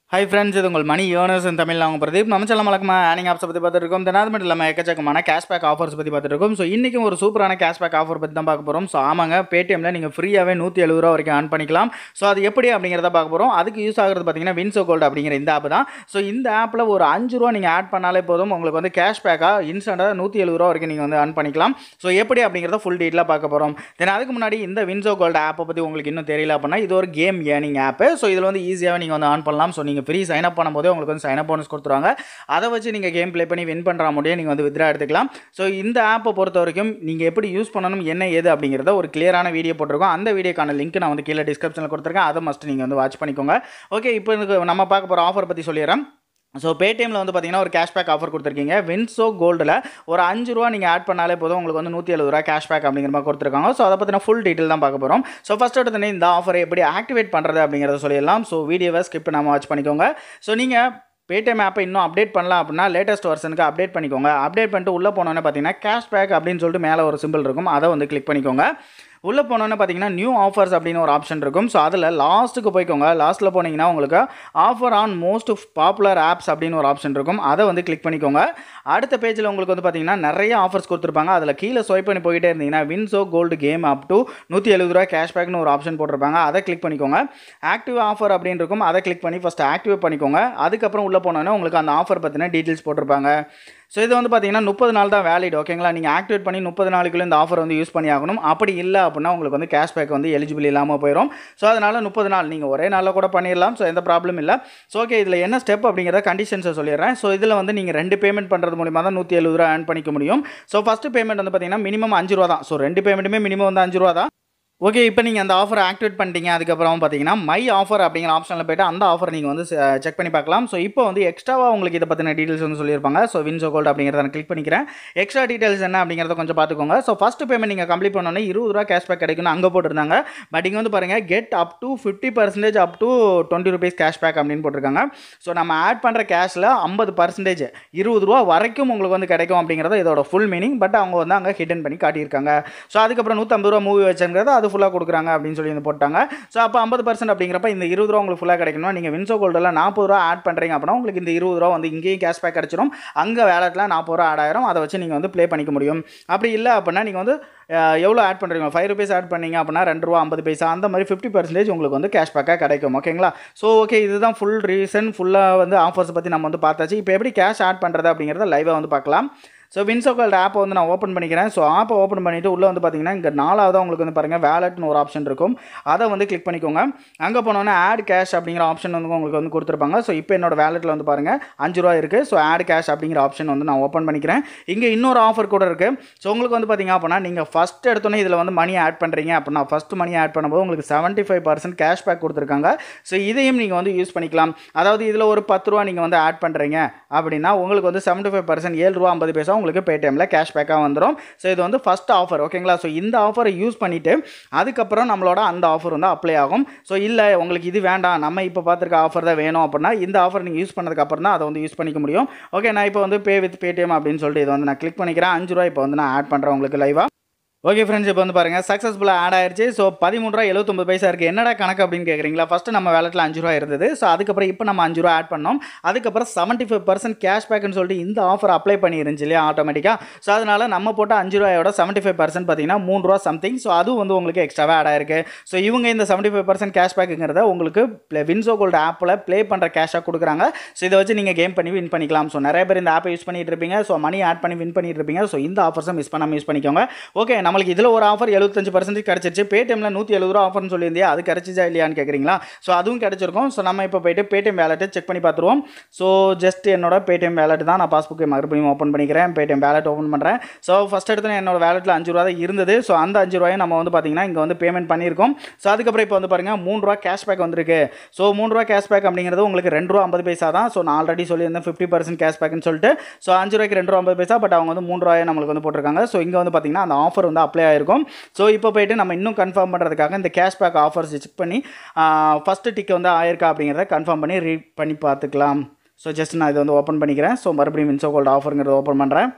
hi friends இது உங்கள் மணி யோனர்ஸ் தமிழ் அவங்க பிரதீப் நம்ம செல்லம் வழக்கமாக ஏர்னிங் ஆப்ஸை பற்றி பார்த்துட்டு இருக்கோம் தினாது மட்டும் இல்லாமல் எக்கச்சக்கமான கேஷ்பேக் ஆஃபர்ஸ் பற்றி பார்த்துட்டு இருக்கோம் ஸோ இன்றைக்கும் ஒரு சூப்பரான கேஷ்பேக் ஆஃபர் பற்றி தான் பார்க்க போகிறோம் ஸோ ஆமாங்க பேடிஎம்ல நீங்கள் ஃப்ரீயாகவே நூற்றி எழுபது ரூபா வரைக்கும் ஆன் பண்ணிக்கலாம் ஸோ அது எப்படி அப்படிங்கிறத பார்க்க போகிறோம் அதுக்கு யூஸ் ஆகிறது பார்த்தீங்கன்னா வின்சோ கோல்டு அப்படிங்கிற இந்த ஆப் தான் ஸோ இந்த ஆப்பில் ஒரு அஞ்சு ரூபா நீங்கள் ஆட் பண்ணாலே போதும் உங்களுக்கு வந்து கேஷ்பேக்காக இன்ஸ்டண்ட்டாக நூற்றி எழுபது ரூபா வரைக்கும் நீங்கள் வந்து ஆன் பண்ணிக்கலாம் ஸோ எப்படி அப்படிங்கிறத ஃபுல் டீட்டெயிலாக பார்க்க போகிறோம் தென் அதுக்கு முன்னாடி இந்த வின்சோ கோல்டு ஆப்பை பற்றி உங்களுக்கு இன்னும் தெரியல அப்படின்னா இது ஒரு கேம் ஏர்னிங் ஆப்பு ஸோ இதில் வந்து ஈஸியாகவே நீங்கள் வந்து ஆன் பண்ணலாம் ஸோ நீங்கள் ஃப்ரீ சைன் அப் பண்ணும்போதே உங்களுக்கு வந்து சைன் அப் போனஸ் கொடுத்துருவாங்க அதை வச்சு நீங்கள் கேம் ப்ளே பண்ணி வின் பண்ணுற முடியும் நீங்கள் வந்து வித்ரா எடுத்துக்கலாம் ஸோ இந்த ஆப்பை பொறுத்த வரைக்கும் நீங்கள் எப்படி யூஸ் பண்ணணும் என்ன ஏது அப்படிங்கிறத ஒரு கிளியரான வீடியோ போட்டிருக்கோம் அந்த வீடியோக்கான லிங்க் நான் வந்து கீழே டிஸ்கிரிப்ஷனில் கொடுத்துருக்கேன் அதை மஸ்ட் நீங்கள் வந்து வாட்ச் பண்ணிக்கோங்க ஓகே இப்போ இதுக்கு நம்ம பார்க்க போகிற ஆஃபர் பற்றி சொல்லிடுறேன் ஸோ பேடிஎம்மில் வந்து பார்த்தீங்கன்னா ஒரு கேஷ்பேக் ஆஃபர் கொடுத்துருக்கீங்க வின்சோ கோல்டில் ஒரு அஞ்சு ரூபா நீங்கள் ஆட் பண்ணாலே போதும் உங்களுக்கு வந்து நூற்றி எழுபது ரூபா கேஷ்பேக் அப்படிங்கிற மாதிரி கொடுத்துருக்காங்க ஸோ அதை பற்றின ஃபுல் டீட்டெயில் தான் பார்க்க போகிறோம் ஸோ ஃபஸ்ட் எடுத்தோடனே இந்த ஆஃபரை எப்படி ஆக்டிவேட் பண்ணுறது அப்படிங்கிறத சொல்லிடலாம் ஸோ வீடியோவை ஸ்கிப் பண்ணாமல் வாட்ச் பண்ணிக்கோங்க ஸோ நீங்கள் பேடிஎம் ஆப்பை இன்னும் அப்டேட் பண்ணலாம் அப்படின்னா லேட்டஸ்ட் வெர்ஷனுக்கு அப்டேட் பண்ணிக்கோங்க அப்டேட் பண்ணிட்டு உள்ளே போனோன்னே பார்த்தீங்கன்னா கேஷ்பேக் அப்படின்னு சொல்லிட்டு மேலே ஒரு சிம்பிள் இருக்கும் அதை வந்து கிளிக் பண்ணிக்கோங்க உள்ளே போனோன்னே பார்த்தீங்கன்னா நியூ ஆஃபர்ஸ் அப்படின்னு ஒரு ஆப்ஷன் இருக்கும் ஸோ அதில் லாஸ்ட்டுக்கு போய்க்கோங்க லாஸ்ட்டில் போனீங்கன்னா உங்களுக்கு offer on most popular apps அப்படின்னு ஒரு ஆப்ஷன் இருக்கும் அதை வந்து கிளிக் பண்ணிக்கோங்க அடுத்த பேஜில் உங்களுக்கு வந்து பார்த்தீங்கன்னா நிறைய ஆஃபர்ஸ் கொடுத்துருப்பாங்க அதில் கீழே ஸ்வைப் பண்ணி போயிட்டே இருந்தீங்கன்னா WinZO gold game up to நூற்றி எழுபது ரூபா கேஷ்பேக்னு ஒரு ஆப்ஷன் போட்டிருப்பாங்க அதை கிளிக் பண்ணிக்கோங்க ஆக்டிவ் ஆஃபர் அப்படின்னு இருக்கும் அதை கிளிக் பண்ணி ஃபஸ்ட்டு ஆக்டிவேட் பண்ணிக்கோங்க அதுக்கப்புறம் உள்ளே போனோன்னே உங்களுக்கு அந்த ஆஃபர் பற்றின டீட்டெயில்ஸ் போட்டிருப்பாங்க ஸோ இது வந்து பார்த்தீங்கன்னா முப்பது நாள் தான் வேலிட் ஓகேங்களா நீங்கள் ஆக்டிவேட் பண்ணி முப்பது நாளுக்குள்ளே இந்த ஆஃபர் வந்து யூஸ் பண்ணி ஆகணும் அப்படி இல்லை அப்படின்னா உங்களுக்கு வந்து கேஷ்பேக் வந்து எலிஜிபிள் இல்லாமல் போயிடும் ஸோ அதனால் முப்பது நாள் நீங்கள் ஒரே நாளில் கூட பண்ணிடலாம் ஸோ எந்த ப்ராப்ளம் இல்லை ஸோ ஓகே இதில் என்ன ஸ்டெப் அப்படிங்கிறத கண்டிஷன்ஸை சொல்லிடுறேன் ஸோ இதில் வந்து நீங்கள் ரெண்டு பேமெண்ட் பண்ணுறது மூலிமா தான் நூற்றி எழுபது ரூபா ஏர்ன் பண்ணிக்க முடியும் ஸோ ஃபஸ்ட்டு பேமெண்ட் வந்து பார்த்தீங்கன்னா மினிமம் அஞ்சு ரூபா தான் ஸோ ரெண்டு பேமெண்ட்டுமே மினிமம் வந்து அஞ்சு ரூபா தான் ஓகே இப்போ நீங்கள் அந்த ஆஃபர் ஆக்டிவேட் பண்ணிட்டீங்க அதுக்கப்புறம் பார்த்தீங்கன்னா மை ஆஃபர் அப்படிங்கிற ஆப்ஷனில் போய்ட்டு அந்த ஆஃபர் நீங்கள் வந்து செக் பண்ணி பார்க்கலாம் ஸோ இப்போ வந்து எக்ஸ்ட்ராவாக உங்களுக்கு இதை பற்றின டீட்டெயில்ஸ் வந்து சொல்லியிருப்பாங்க ஸோ வின்சோ கோல்டு அப்படிங்கிறத நான் கிளிக் பண்ணிக்கிறேன் எக்ஸ்ட்ரா டீட்டெயில்ஸ் என்ன அப்படிங்கிறத கொஞ்சம் பார்த்துக்கோங்க ஸோ ஃபஸ்ட் பேமெண்ட் நீங்கள் கம்ப்ளீட் பண்ணோன்னே இருபது ரூபா கேஷ்பேக் கிடைக்கும்னு அங்கே போட்டிருந்தாங்க பட் இங்கே வந்து பாருங்கள் get up to fifty percentage up to twenty rupees cashback அப்படின்னு போட்டிருக்காங்க ஸோ நம்ம ஆட் பண்ணுற கேஷில் ஐம்பது பர்சன்டேஜ் இருபது ரூபா வரைக்கும் உங்களுக்கு வந்து கிடைக்கும் அப்படிங்கிறத இதோட ஃபுல் மீனிங் பட் அவங்க வந்து அங்கே ஹிடன் பண்ணி காட்டியிருக்காங்க ஸோ அதுக்கப்புறம் நூற்றம்பது ரூபா மூவி வச்சுங்கிறது அது ஃபுல்லாக கொடுக்குறாங்க அப்படின்னு சொல்லி வந்து போட்டாங்க ஸோ அப்போ ஐம்பது பர்சன்ட் அப்படிங்கிறப்ப இந்த இருபது ரூபா உங்களுக்கு ஃபுல்லாக கிடைக்கணும் நீங்கள் வின்சோ கோல்டில் நாற்பது ரூபா ஆட் பண்ணுறீங்க அப்படின்னா உங்களுக்கு இந்த இருபது ரூபா வந்து இங்கேயும் கேஷ்பேக் கிடச்சிரும் அங்கே வேலட்டில் நாற்பது ரூபா ஆட் ஆயிரும் அதை வச்சு நீங்கள் வந்து ப்ளே பண்ணிக்க முடியும் அப்படி இல்லை அப்படின்னா நீங்கள் வந்து அஹ், எவ்வளோ ஆட் பண்ணுறீங்க ஃபைவ் ருபீஸ் ஆட் பண்ணீங்க அப்படின்னா ரெண்டு ரூபா ஐம்பது பைசா அந்த மாதிரி ஃபிஃப்டி பர்சன்டேஜ் உங்களுக்கு வந்து கேஷ்பேக்காக கிடைக்கும் ஓகேங்களா ஸோ ஓகே இதுதான் ஃபுல் ரீசன் ஃபுல்லாக வந்து ஆஃபர்ஸ் பற்றி நம்ம வந்து பார்த்தாச்சு இப்போ எப்படி கேஷ் ஆட் பண்ணுறது அப்படிங்கிறத லைவாக வந்து பார்க்கலாம் ஸோ வின்சோகல்ட் ஆப்பை வந்து நான் ஓப்பன் பண்ணிக்கிறேன் ஸோ ஆப்பை ஓப்பன் பண்ணிவிட்டு உள்ளே வந்து பார்த்தீங்கன்னா இங்கே நாலாவது உங்களுக்கு வந்து பாருங்கள் வேலட்னு ஒரு ஆப்ஷன் இருக்கும் அதை வந்து கிளிக் பண்ணிக்கோங்க அங்கே போனோன்னே ஆட் கேஷ் அப்படிங்கிற ஆப்ஷன் வந்து உங்களுக்கு வந்து கொடுத்துருப்பாங்க ஸோ இப்போ என்னோட வேலெட்டில் வந்து பாருங்கள் அஞ்சு ரூபா இருக்குது ஸோ ஆட் கேஷ் அப்படிங்கிற ஆப்ஷன் வந்து நான் ஓப்பன் பண்ணிக்கிறேன் இங்கே இன்னொரு ஆஃபர் கூட இருக்குது ஸோ உங்களுக்கு வந்து பார்த்தீங்க அப்படின்னா நீங்கள் ஃபஸ்ட் எடுத்தோன்னே இதில் வந்து மணி ஆட் பண்ணுறீங்க அப்படின்னா ஃபஸ்ட் மணி ஆட் பண்ணும்போது உங்களுக்கு செவன்ட்டி ஃபைவ் பர்சன்ட் கேஷ்பேக் கொடுத்துருக்காங்க ஸோ இதையும் நீங்கள் வந்து யூஸ் பண்ணிக்கலாம் அதாவது இதில் ஒரு பத்து ரூபா நீங்கள் வந்து ஆட் பண்ணுறீங்க அப்படின்னா உங்களுக்கு வந்து செவன்ட்டி ஃபைவ் பர்சன்ட் ஏழு ரூபா ஐம்பது பைசா உங்களுக்கு பேடிஎம்மில் கேஷ்பேக்காக வந்துடும் ஸோ இது வந்து ஃபஸ்ட் ஆஃபர் ஓகேங்களா ஸோ இந்த ஆஃபரை யூஸ் பண்ணிவிட்டு அதுக்கப்புறம் நம்மளோட அந்த ஆஃபர் வந்து அப்ளை ஆகும் ஸோ இல்லை உங்களுக்கு இது வேண்டாம் நம்ம இப்போ பார்த்துருக்க ஆஃபர் தான் வேணும் அப்படின்னா இந்த ஆஃபர் நீங்கள் யூஸ் பண்ணதுக்கப்புறம் தான் அதை வந்து யூஸ் பண்ணிக்க முடியும் ஓகே நான் இப்போ வந்து பே வித் பேடிஎம் அப்படின்னு சொல்லிட்டு இதை வந்து நான் கிளிக் பண்ணிக்கிறேன் அஞ்சு ரூபா இப்போ வந்து நான் ஆட் பண்ணுறேன் உங்களுக்கு லைவாக ஓகே ஃப்ரெண்ட்ஸ் இப்போ வந்து பாருங்கள் சக்ஸஸ்ஃபுல்லாக ஆட் ஆயிருச்சு ஸோ பதிமூணு ரூபா எழுபத்தொம்பது பைசா இருக்குது என்னடா கணக்கு அப்படின்னு கேட்குறீங்களா ஃபஸ்ட்டு நம்ம வேலட்டில் அஞ்சு ரூபா இருந்தது ஸோ அதுக்கப்புறம் இப்போ நம்ம அஞ்சு ரூபா ஆட் பண்ணோம் அதுக்கப்புறம் செவன்ட்டி ஃபைவ் பர்சன்ட் கேஷ்பேக்னு சொல்லிட்டு இந்த ஆஃபர் அப்ளை பண்ணிருந்துச்சு இல்லையா ஆட்டோமேட்டிக்காக ஸோ அதனால் நம்ம போட்ட அஞ்சு ரூபாயோட செவன்ட்டி ஃபைவ் பர்சன்ட் பார்த்தீங்கன்னா மூணு ரூபா சம்திங் ஸோ அதுவும் வந்து உங்களுக்கு எக்ஸ்ட்ராவாக ஆட் ஆயிருக்கு ஸோ இவங்க இந்த செவன்ட்டி ஃபைவ் பர்சன்ட் கேஷ்பேக்குங்கிறத உங்களுக்கு வின்சோ கோல்டு ஆப்பில் ப்ளே பண்ணுற கேஷாக கொடுக்குறாங்க ஸோ இதை வச்சு நீங்கள் கேம் பண்ணி வின் பண்ணிக்கலாம் ஸோ நிறைய பேர் இந்த ஆப்பை யூஸ் பண்ணிட்டு இருப்பீங்க ஸோ மணி ஆட் பண்ணி வின் பண்ணிட்டு இருப்பீங்க ஸோ இந்த ஆஃபர்ஸை மிஸ் பண்ணாமல் யூஸ் பண்ணிக்கோங்க ஓகே நம்மளுக்கு இதில் ஒரு ஆஃபர் எழுபத்தஞ்சு பர்சன்டேஜ் கிடச்சிருச்சு பேடிஎம்ல நூற்றி எழுபது ரூபா ஆஃபர்னு சொல்லியிருந்தே அது கிடச்சிச்சா இல்லையான்னு கேட்குறீங்களா ஸோ அதுவும் கிடச்சிருக்கும் ஸோ நம்ம இப்போ போயிட்டு பேடிஎம் வேலெட்டை செக் பண்ணி பார்த்துருவோம் ஸோ ஜஸ்ட் என்னோட பேடிஎம் வேலெட் தான் நான் பாஸ்புக்கை மறுபடியும் ஓப்பன் பண்ணிக்கிறேன் பேடிஎம் வேலெட் ஓப்பன் பண்ணுறேன் ஸோ ஃபஸ்ட் எடுத்து என்னோட வேலெட்டில் அஞ்சு ரூபா தான் இருந்தது ஸோ அந்த அஞ்சு ரூபாயை நம்ம வந்து பார்த்தீங்கன்னா இங்கே வந்து பேமெண்ட் பண்ணியிருக்கோம் ஸோ அதுக்கப்புறம் இப்போ வந்து பாருங்கள் மூணு ரூபா கேஷ்பேக் வந்திருக்கு ஸோ மூணு ரூபா கேஷ்பேக் அப்படிங்கிறது உங்களுக்கு ரெண்டு ரூபா ஐம்பது பைசா தான் ஸோ நான் ஆல்ரெடி சொல்லியிருந்தேன் ஃபிஃப்டி பர்சன்ட் கேஷ்பேக்னு சொல்லிட்டு ஸோ அஞ்சு ரூபாய்க்கு ரெண்டு ரூபா ஐம்பது பைசா பட் அவங்க வந்து மூணு ரூபாயை நம்மளுக்கு வந்து போட்டிருக்காங்க ஸோ இங்கே வந்து பார்த்தீங்கன்னா அந்த ஆஃபர் வந்து அப்ளை ஆயிருக்கும் ஸோ இப்போ போயிட்டு நம்ம இன்னும் கன்ஃபார்ம் பண்ணுறதுக்காக இந்த கேஷ்பேக் ஆஃபர்ஸ் செக் பண்ணி ஃபஸ்ட்டு டிக் வந்து ஆயிருக்கா அப்படிங்கிறத கன்ஃபார்ம் பண்ணி ரீட் பண்ணி பார்த்துக்கலாம் ஸோ ஜஸ்ட் நான் இதை வந்து ஓப்பன் பண்ணிக்கிறேன் ஸோ மறுபடியும் மின்சோ கோல்டு ஆஃபருங்கிறத ஓப்பன் பண்ணுறேன்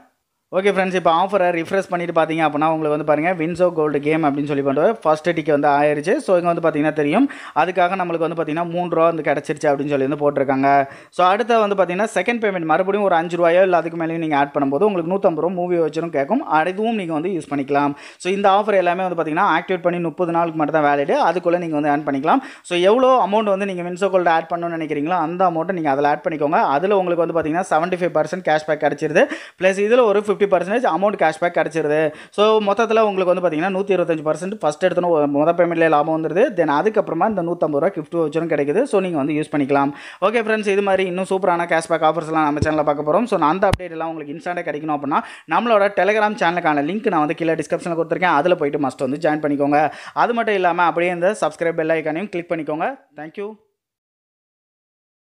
ஓகே ஃப்ரெண்ட்ஸ் இப்போ ஆஃபரை ரிஃப்ரெஷ் பண்ணிட்டு பார்த்தீங்க அப்படின்னா உங்களுக்கு வந்து பாருங்கள் வின்சோ கோல்டு கேம் அப்படின்னு சொல்லி பண்ணுறது ஃபர்ஸ்ட் டிக்கெட் வந்து ஆயிருச்சு ஸோ இங்கே வந்து பார்த்தீங்கன்னா தெரியும் அதுக்காக நம்மளுக்கு வந்து பார்த்தீங்கன்னா மூணு ரூபா வந்து கிடச்சிருச்சு அப்படின்னு சொல்லி வந்து போட்டிருக்காங்க ஸோ அடுத்து வந்து பார்த்தீங்கன்னா செகண்ட் பேமெண்ட் மறுபடியும் ஒரு அஞ்சு ரூபாயோ இல்லை அதுக்கு மேலேயும் நீங்கள் ஆட் பண்ணும்போது உங்களுக்கு நூற்றம்பது ரூபா மூவி வச்சிரும் கேட்கும் அதுவும் நீங்கள் வந்து யூஸ் பண்ணிக்கலாம் ஸோ இந்த ஆஃபர் எல்லாமே வந்து பார்த்தீங்கன்னா ஆக்டிவேட் பண்ணி முப்பது நாளுக்கு மட்டும் தான் வேலிடு அதுக்குள்ளே நீங்கள் வந்து ஆட் பண்ணிக்கலாம் ஸோ எவ்வளோ அமௌண்ட் வந்து நீங்கள் வின்சோ கோல்டு ஆட் பண்ணணும்னு நினைக்கிறீங்களோ அந்த அமௌண்ட்டை நீங்கள் அதில் ஆட் பண்ணிக்கோங்க அதில் உங்களுக்கு வந்து பார்த்தீங்கன்னா செவன்ட்டி ஃபைவ் பர்சன்ட் கேஷ்பேக் கிடச்சிருது ப்ளஸ் இதில் ஒரு ஃபிஃப்டி பர்சன்டேஜ் அமௌண்ட் கேஷ்பேக் கிடச்சிருது ஸோ மொத்தத்தில் உங்களுக்கு வந்து பார்த்தீங்கன்னா நூற்றி இருபத்தஞ்சு பர்சன்ட் ஃபஸ்ட் எடுத்தோன்னு மொதல் பேமெண்ட்லேயே லாபம் வந்துருது தென் அதுக்கப்புறமா இந்த நூற்றம்பது ரூபா கிஃப்ட் வச்சுரும் கிடைக்குது ஸோ நீங்கள் வந்து யூஸ் பண்ணிக்கலாம் ஓகே ஃப்ரெண்ட்ஸ் இது மாதிரி இன்னும் சூப்பரான கேஷ்பேக் ஆஃபர்ஸ்லாம் நம்ம சேனலில் பார்க்க போகிறோம் ஸோ அந்த அப்டேட் எல்லாம் உங்களுக்கு இன்ஸ்டாண்டாக கிடைக்கணும் அப்படின்னா நம்மளோட டெலிகிராம் சேனலுக்கான லிங்க் நான் வந்து கீழே டிஸ்கிரிப்ஷனில் கொடுத்துருக்கேன் அதில் போயிட்டு மஸ்ட் வந்து ஜாயின் பண்ணிக்கோங்க அது மட்டும் இல்லாமல் அப்படியே இந்த சப்ஸ்கிரைப் பெல் ஐக்கானையும் கிளிக் பண்ணிக்கோங்க தேங்க்யூ